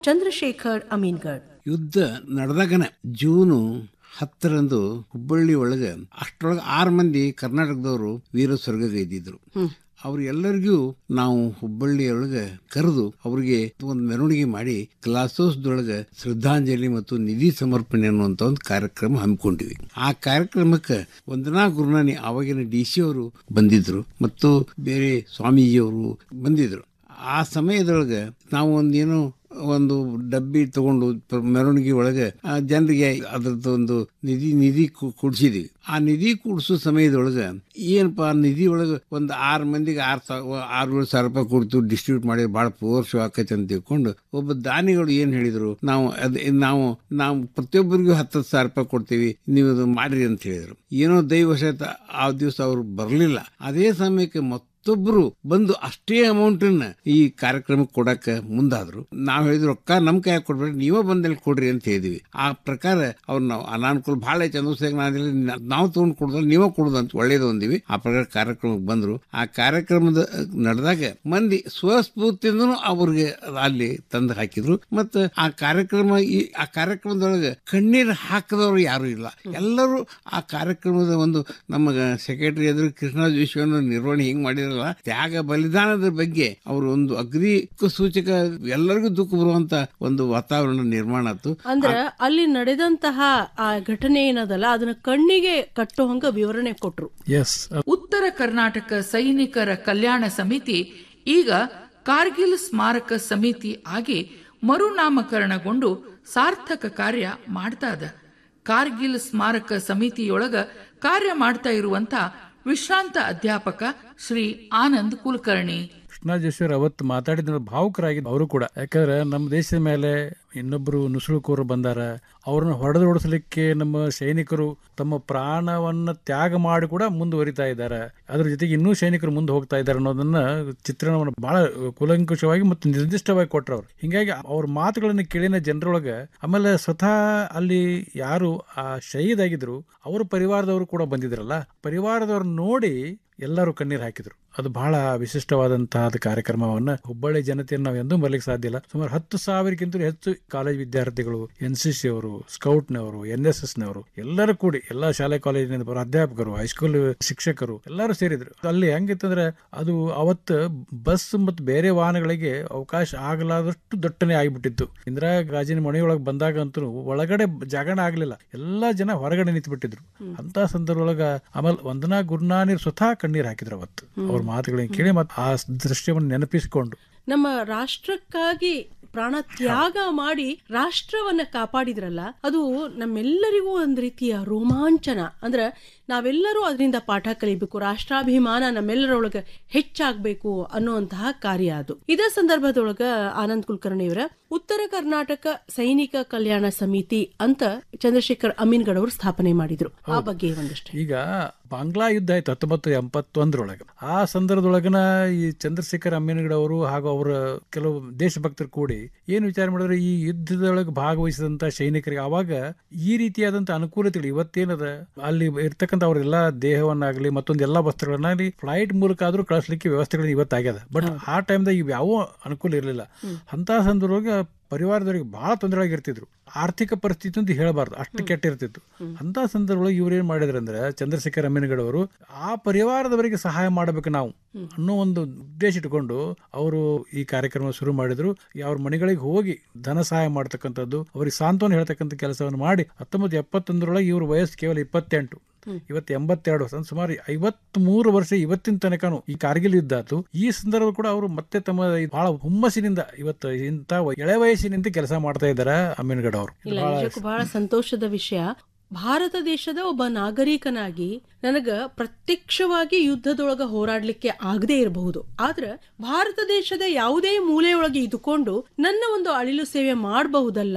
ಚಂದ್ರಶೇಖರ್ ಅಮೀನ್ಗಢ್ ಯುದ್ಧ ನಡೆದಾಗನ ಜೂನು ಹತ್ತರಂದು ಹುಬ್ಬಳ್ಳಿ ಒಳಗೆ ಅಷ್ಟರೊಳಗೆ ಆರು ಮಂದಿ ಕರ್ನಾಟಕದವರು ವೀರ ಸ್ವರ್ಗಗೈದಿದ್ರು ಅವ್ರೆಲ್ಲರಿಗೂ ನಾವು ಹುಬ್ಬಳ್ಳಿಯೊಳಗೆ ಕರೆದು ಅವ್ರಿಗೆ ಒಂದು ಮೆರವಣಿಗೆ ಮಾಡಿ ಕ್ಲಾಸೋಸ್ದೊಳಗೆ ಶ್ರದ್ಧಾಂಜಲಿ ಮತ್ತು ನಿಧಿ ಸಮರ್ಪಣೆ ಅನ್ನುವಂಥ ಒಂದು ಕಾರ್ಯಕ್ರಮ ಹಮ್ಮಿಕೊಂಡಿವಿ ಆ ಕಾರ್ಯಕ್ರಮಕ್ಕೆ ವಂದನಾ ಗುರುನಾನಿ ಆವಾಗಿನ ಡಿ ಸಿ ಅವರು ಬಂದಿದ್ರು ಮತ್ತು ಬೇರೆ ಸ್ವಾಮೀಜಿಯವರು ಬಂದಿದ್ರು ಆ ಸಮಯದೊಳಗೆ ನಾವು ಒಂದೇನು ಒಂದು ಡಬ್ಬಿ ತಗೊಂಡು ಪ- ಮೆರವಣಿಗೆ ಒಳಗೆ ಆ ಜನರಿಗೆ ಅದ್ರದ್ದು ಒಂದು ನಿಧಿ ನಿಧಿ ಕೂಡಿಸಿದ್ವಿ ಆ ನಿಧಿ ಕೂಡಿಸೋ ಸಮಯದೊಳಗೆ ಏನಪ್ಪಾ ನಿಧಿ ಒಳಗೆ ಒಂದು ಆರು ಮಂದಿಗೆ ಆರು ಸಾವಿರ ಆರು ಏಳು ಸಾವಿರ ರೂಪಾಯಿ ಕೊಡ್ತು ಡಿಸ್ಟ್ರಿಬ್ಯೂಟ್ ಮಾಡಿ ಭಾಳ ಪೋರ್ ಶೋ ಆಕೈತೆ ಅಂತ ತಿಳ್ಕೊಂಡು ಒಬ್ಬ ದಾನಿಗಳು ಏನ್ ಹೇಳಿದ್ರು ನಾವು ಅದ್ ನಾವು ನಾವು ಪ್ರತಿಯೊಬ್ಬರಿಗೂ ಹತ್ತು ಸಾವಿರ ರೂಪಾಯಿ ಕೊಡ್ತೀವಿ ನೀವು ಅದು ಮಾಡ್ರಿ ಅಂತ ಹೇಳಿದ್ರು ಏನೋ ದೈವಶತ ಆ ದಿವಸ ಅವರು ಬರಲಿಲ್ಲ ಅದೇ ಸಮಯಕ್ಕೆ ಮತ್ತೆ ಮತ್ತೊಬ್ರು ಬಂದು ಅಷ್ಟೇ ಅಮೌಂಟ್ ಅನ್ನ ಈ ಕಾರ್ಯಕ್ರಮಕ್ಕೆ ಕೊಡಕ ಮುಂದಾದ್ರು ನಾವ್ ಹೇಳಿದ್ರು ರೊಕ್ಕ ನಮ್ ಕೈ ಕೊಡ್ಬೇಡಿ ನೀವೇ ಬಂದಲ್ಲಿ ಕೊಡ್ರಿ ಅಂತ ಹೇಳಿದ್ವಿ ಆ ಪ್ರಕಾರ ಅವ್ರು ನಾವು ಅನಾನುಕೂಲ ಬಹಳ ಚಂದ್ರಶೇಖರ್ ನಾವು ತಗೊಂಡ್ ಕೊಡುದ ನೀವೇ ಕೊಡುದು ಅಂತ ಒಳ್ಳೇದು ಅಂದಿವಿ ಆ ಪ್ರಕಾರ ಕಾರ್ಯಕ್ರಮಕ್ಕೆ ಬಂದ್ರು ಆ ಕಾರ್ಯಕ್ರಮದ ನಡೆದಾಗ ಮಂದಿ ಸ್ವಸ್ಫೂರ್ತಿಯಿಂದನೂ ಅವ್ರಿಗೆ ಅಲ್ಲಿ ತಂದು ಹಾಕಿದ್ರು ಮತ್ತ ಆ ಕಾರ್ಯಕ್ರಮ ಈ ಆ ಕಾರ್ಯಕ್ರಮದೊಳಗೆ ಕಣ್ಣೀರು ಹಾಕದವ್ರು ಯಾರು ಇಲ್ಲ ಎಲ್ಲರೂ ಆ ಕಾರ್ಯಕ್ರಮದ ಒಂದು ನಮ್ಮ ಸೆಕ್ರೆಟರಿ ಎದುರು ಕೃಷ್ಣ ಜೋಶಿಯನ್ನು ನಿರ್ವಹಣೆ ಹಿಂಗ್ ಮಾಡಿದ್ರಲ್ಲ ತ್ಯಾಗ ಬಲಿದಾನದ ಬಗ್ಗೆ ಅವರು ಒಂದು ಅಗ್ರಿ ಸೂಚಕ ಎಲ್ಲರಿಗೂ ದುಃಖ ಬರುವಂತ ಒಂದು ವಾತಾವರಣ ನಿರ್ಮಾಣ ಆಯ್ತು ಅಂದ್ರ ಅಲ್ಲಿ ನಡೆದಂತಹ ಆ ಘಟನೆ ಏನದಲ್ಲ ಅದನ್ನ ಕಣ್ಣಿಗೆ ಕಟ್ಟುವಂಗ ವಿವರಣೆ ಕೊಟ್ರು ಎಸ್ ಉತ್ತರ ಕರ್ನಾಟಕ ಸೈನಿಕರ ಕಲ್ಯಾಣ ಸಮಿತಿ ಈಗ ಕಾರ್ಗಿಲ್ ಸ್ಮಾರಕ ಸಮಿತಿ ಆಗಿ ಮರುನಾಮಕರಣಗೊಂಡು ಸಾರ್ಥಕ ಕಾರ್ಯ ಮಾಡ್ತಾ ಅದ ಕಾರ್ಗಿಲ್ ಸ್ಮಾರಕ ಸಮಿತಿಯೊಳಗ ಕಾರ್ಯ ಮಾಡ್ತಾ ಇರುವಂತ ವಿಶ್ರಾಂತ ಅಧ್ಯಾಪಕ ಶ್ರೀ ಆನಂದ್ ಕುಲಕರ್ಣಿ ಕೃಷ್ಣ ಜೋಶಿಯವರು ಅವತ್ತು ಮಾತಾಡಿದ ಭಾವುಕರಾಗಿದ್ದು ಅವರು ಕೂಡ ಯಾಕಂದ್ರೆ ನಮ್ಮ ದೇಶದ ಮೇಲೆ ಇನ್ನೊಬ್ರು ನುಸುಳುಕೋರು ಬಂದಾರ ಅವ್ರನ್ನ ಹೊಡೆದೊಡಿಸ್ಲಿಕ್ಕೆ ನಮ್ಮ ಸೈನಿಕರು ತಮ್ಮ ಪ್ರಾಣವನ್ನ ತ್ಯಾಗ ಮಾಡಿ ಕೂಡ ಮುಂದುವರಿತಾ ಇದ್ದಾರೆ ಅದ್ರ ಜೊತೆಗೆ ಇನ್ನೂ ಸೈನಿಕರು ಮುಂದೆ ಹೋಗ್ತಾ ಇದ್ದಾರೆ ಅನ್ನೋದನ್ನ ಚಿತ್ರಣವನ್ನು ಬಹಳ ಕೂಲಂಕುಷವಾಗಿ ಮತ್ತು ನಿರ್ದಿಷ್ಟವಾಗಿ ಕೊಟ್ರು ಅವ್ರು ಹಿಂಗಾಗಿ ಅವ್ರ ಮಾತುಗಳನ್ನು ಕೇಳಿನ ಜನರೊಳಗೆ ಆಮೇಲೆ ಸ್ವತಃ ಅಲ್ಲಿ ಯಾರು ಆ ಶಹೀದ್ ಆಗಿದ್ರು ಅವ್ರ ಪರಿವಾರದವರು ಕೂಡ ಬಂದಿದ್ರಲ್ಲ ಪರಿವಾರದವ್ರು ನೋಡಿ ಎಲ್ಲರೂ ಕಣ್ಣೀರು ಹಾಕಿದ್ರು ಅದು ಬಹಳ ವಿಶಿಷ್ಟವಾದಂತಹ ಅದು ಕಾರ್ಯಕ್ರಮವನ್ನ ಹುಬ್ಬಳ್ಳಿ ಜನತೆಯನ್ನು ನಾವು ಎಂದೂ ಮರಲಿಕ್ಕೆ ಸಾಧ್ಯ ಇಲ್ಲ ಸುಮಾರು ಹತ್ತು ಸಾವಿರಕ್ಕಿಂತಲೂ ಹೆಚ್ಚು ಕಾಲೇಜ್ ವಿದ್ಯಾರ್ಥಿಗಳು ಎನ್ ಸಿ ಸಿ ಅವರು ಸ್ಕೌಟ್ನವರು ಎನ್ ಎಸ್ ಎಸ್ ನವರು ಎಲ್ಲರೂ ಕೂಡಿ ಎಲ್ಲಾ ಶಾಲೆ ಕಾಲೇಜಿನಿಂದ ಬರೋ ಅಧ್ಯಾಪಕರು ಹೈಸ್ಕೂಲ್ ಶಿಕ್ಷಕರು ಎಲ್ಲರೂ ಸೇರಿದ್ರು ಅಲ್ಲಿ ಹೆಂಗಿತ್ತಂದ್ರೆ ಅದು ಅವತ್ತು ಬಸ್ ಮತ್ತು ಬೇರೆ ವಾಹನಗಳಿಗೆ ಅವಕಾಶ ಆಗಲಾದಷ್ಟು ದಟ್ಟಣೆ ಆಗಿಬಿಟ್ಟಿತ್ತು ಇಂದಿರಾ ಗಾಜಿನ ಮನೆಯೊಳಗೆ ಬಂದಾಗ ಅಂತೂ ಒಳಗಡೆ ಜಾಗಣ ಆಗ್ಲಿಲ್ಲ ಎಲ್ಲಾ ಜನ ಹೊರಗಡೆ ನಿಂತುಬಿಟ್ಟಿದ್ರು ಅಂತ ಸಂದರ್ಭದೊಳಗ ಆಮೇಲೆ ವಂದನಾ ಗುರುನಾನಿ ಸ್ವತಃ ಕಣ್ಣೀರ್ ಹಾಕಿದ್ರು ಅವತ್ತು ಅವ್ರ ಮಾತುಗಳನ್ನ ಕೇಳಿ ಮತ್ತೆ ಆ ದೃಶ್ಯವನ್ನು ನೆನಪಿಸಿಕೊಂಡು ನಮ್ಮ ರಾಷ್ಟ್ರಕ್ಕಾಗಿ ಪ್ರಾಣ ತ್ಯಾಗ ಮಾಡಿ ರಾಷ್ಟ್ರವನ್ನ ಕಾಪಾಡಿದ್ರಲ್ಲ ಅದು ನಮ್ಮೆಲ್ಲರಿಗೂ ಒಂದ್ ರೀತಿಯ ರೋಮಾಂಚನ ಅಂದ್ರ ನಾವೆಲ್ಲರೂ ಅದರಿಂದ ಪಾಠ ಕಲಿಬೇಕು ರಾಷ್ಟ್ರಾಭಿಮಾನ ನಮ್ಮೆಲ್ಲರೊಳಗ ಹೆಚ್ಚಾಗ್ಬೇಕು ಅನ್ನುವಂತಹ ಕಾರ್ಯ ಅದು ಇದೇ ಸಂದರ್ಭದೊಳಗ ಆನಂದ್ ಕುಲಕರ್ಣಿಯವರ ಉತ್ತರ ಕರ್ನಾಟಕ ಸೈನಿಕ ಕಲ್ಯಾಣ ಸಮಿತಿ ಅಂತ ಚಂದ್ರಶೇಖರ್ ಅಮೀನ್ಗಡ್ ಅವರು ಸ್ಥಾಪನೆ ಮಾಡಿದ್ರು ಆ ಬಗ್ಗೆ ಒಂದಷ್ಟೇ ಈಗ ಬಾಂಗ್ಲಾ ಯುದ್ಧ ಆಯ್ತು ಹತ್ತೊಂಬತ್ತು ಎಂಬತ್ತೊಂದರೊಳಗೆ ಆ ಸಂದರ್ಭದೊಳಗನ ಈ ಚಂದ್ರಶೇಖರ್ ಅಮ್ಮಿನಗಡ ಅವರು ಹಾಗೂ ಅವರ ಕೆಲವು ದೇಶಭಕ್ತರು ಕೂಡಿ ಏನು ವಿಚಾರ ಮಾಡಿದ್ರೆ ಈ ಯುದ್ಧದೊಳಗೆ ಭಾಗವಹಿಸಿದಂತ ಸೈನಿಕರಿಗೆ ಅವಾಗ ಈ ರೀತಿಯಾದಂತ ಅನುಕೂಲತೆಗಳು ಇವತ್ತೇನದ ಅಲ್ಲಿ ಇರ್ತಕ್ಕಂಥ ಅವರೆಲ್ಲ ದೇಹವನ್ನಾಗಲಿ ಮತ್ತೊಂದು ಎಲ್ಲಾ ವಸ್ತ್ರಗಳನ್ನಾಗಲಿ ಫ್ಲೈಟ್ ಮೂಲಕ ಆದ್ರೂ ಕಳಿಸ್ಲಿಕ್ಕೆ ವ್ಯವಸ್ಥೆಗಳು ಇವತ್ತಾಗ್ಯದ ಬಟ್ ಆ ಟೈಮ್ದಾಗ ಇವು ಯಾವ ಅನುಕೂಲ ಇರಲಿಲ್ಲ ಅಂತ ಸಂದರ್ಭದೊಳಗೆ ಪರಿವಾರದವರಿಗೆ ಬಹಳ ತೊಂದರೆ ಆಗಿರ್ತಿದ್ರು ಆರ್ಥಿಕ ಪರಿಸ್ಥಿತಿ ಅಂತ ಹೇಳಬಾರ್ದು ಅಷ್ಟು ಕೆಟ್ಟ ಇರ್ತಿತ್ತು ಅಂತ ಸಂದರ್ಭದೊಳಗೆ ಇವ್ರು ಏನ್ ಮಾಡಿದ್ರು ಅಂದ್ರೆ ಚಂದ್ರಶೇಖರ್ ಅಮ್ಮಿನಗಡ್ ಅವರು ಆ ಪರಿವಾರದವರಿಗೆ ಸಹಾಯ ಮಾಡಬೇಕು ನಾವು ಅನ್ನೋ ಒಂದು ಉದ್ದೇಶ ಇಟ್ಕೊಂಡು ಅವರು ಈ ಕಾರ್ಯಕ್ರಮ ಶುರು ಮಾಡಿದ್ರು ಅವ್ರ ಮನೆಗಳಿಗೆ ಹೋಗಿ ಧನ ಸಹಾಯ ಮಾಡ್ತಕ್ಕಂಥದ್ದು ಅವ್ರಿಗೆ ಸಾಂತ್ವನ ಹೇಳ್ತಕ್ಕಂಥ ಕೆಲಸವನ್ನು ಮಾಡಿ ಹತ್ತೊಂಬತ್ತು ಎಪ್ಪತ್ತೊಂದರೊಳಗೆ ಇವ್ರ ವಯಸ್ಸು ಕೇವಲ ಇಪ್ಪತ್ತೆಂಟು ಇವತ್ತು ಎಂಬತ್ತೆರಡು ವರ್ಷ ಸುಮಾರು ಐವತ್ ಮೂರು ವರ್ಷ ಇವತ್ತಿನ ತನಕನು ಈ ಕಾರ್ಗಿಲ್ ಯುದ್ಧ ಆತು ಈ ಸಂದರ್ಭ ಕೂಡ ಅವರು ಮತ್ತೆ ತಮ್ಮ ಈ ಬಹಳ ಹುಮ್ಮಸ್ಸಿನಿಂದ ಇವತ್ತು ಇಂಥ ಎಳೆ ವಯಸ್ಸಿನಿಂದ ಕೆಲಸ ಮಾಡ್ತಾ ಇದ್ದಾರೆ ಅಮೀನ್ಗಡ್ ಅವರು ಇಲ್ಲ ನಿಜಕ್ಕೂ ಬಹಳ ಸಂತೋಷದ ವಿಷಯ ಭಾರತ ದೇಶದ ಒಬ್ಬ ನಾಗರಿಕನಾಗಿ ನನಗ ಪ್ರತ್ಯಕ್ಷವಾಗಿ ಯುದ್ಧದೊಳಗ ಹೋರಾಡ್ಲಿಕ್ಕೆ ಆಗದೇ ಇರಬಹುದು ಆದ್ರ ಭಾರತ ದೇಶದ ಯಾವುದೇ ಮೂಲೆಯೊಳಗೆ ಇದ್ದುಕೊಂಡು ನನ್ನ ಒಂದು ಅಳಿಲು ಸೇವೆ ಮಾಡಬಹುದಲ್ಲ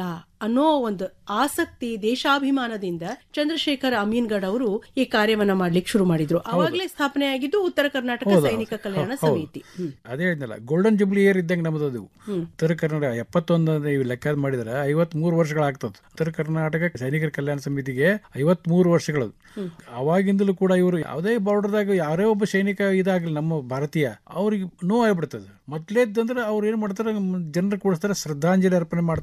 ಅನ್ನೋ ಒಂದು ಆಸಕ್ತಿ ದೇಶಾಭಿಮಾನದಿಂದ ಚಂದ್ರಶೇಖರ್ ಅಮೀನ್ಗಡ್ ಅವರು ಈ ಕಾರ್ಯವನ್ನ ಮಾಡ್ಲಿಕ್ಕೆ ಶುರು ಮಾಡಿದ್ರು ಅವಾಗಲೇ ಸ್ಥಾಪನೆ ಆಗಿದ್ದು ಉತ್ತರ ಕರ್ನಾಟಕ ಸೈನಿಕ ಕಲ್ಯಾಣ ಸಮಿತಿ ಹ್ಮ್. ಅದೇ ಹೇಳಿದ್ನಲ್ಲ ಗೋಲ್ಡನ್ ಜುಬ್ಲಿ ಇಯರ್ ಇದ್ದಂಗೆ ನಮ್ಮದು ಅದು ಉತ್ತರ ಕರ್ನಾಟಕ ಎಪ್ಪತ್ತೊಂದು ನೀವು ಲೆಕ್ಕ ಮಾಡಿದ್ರೆ ಐವತ್ ಮೂರು ವರ್ಷಗಳಾಗ್ತದೆ ಉತ್ತರ ಕರ್ನಾಟಕ ಸೈನಿಕರ ಕಲ್ಯಾಣ ಸಮಿತಿಗೆ ಐವತ್ ಮೂರು ವರ್ಷಗಳು ಅವಾಗಿಂದಲೂ ಕೂಡ ಇವರು ಯಾವುದೇ ಬಾರ್ಡರ್ದಾಗ ಯಾರೇ ಒಬ್ಬ ಸೈನಿಕ ಇದಾಗ್ಲಿ ನಮ್ಮ ಭಾರತೀಯ ಅವ್ರಿಗೆ ನೋವು ಆಗ್ಬಿಡ್ತದೆ ಮೊದ್ಲೇದಂದ್ರೆ ಅವ್ರು ಏನ್ ಮಾಡ್ತಾರೆ ಜನರು ಕೂಡಿಸ್ತಾರೆ ಶ್ರದ್ಧಾಂಜಲಿ ಅರ್ಪಣೆ ಮಾಡ್ತಾರೆ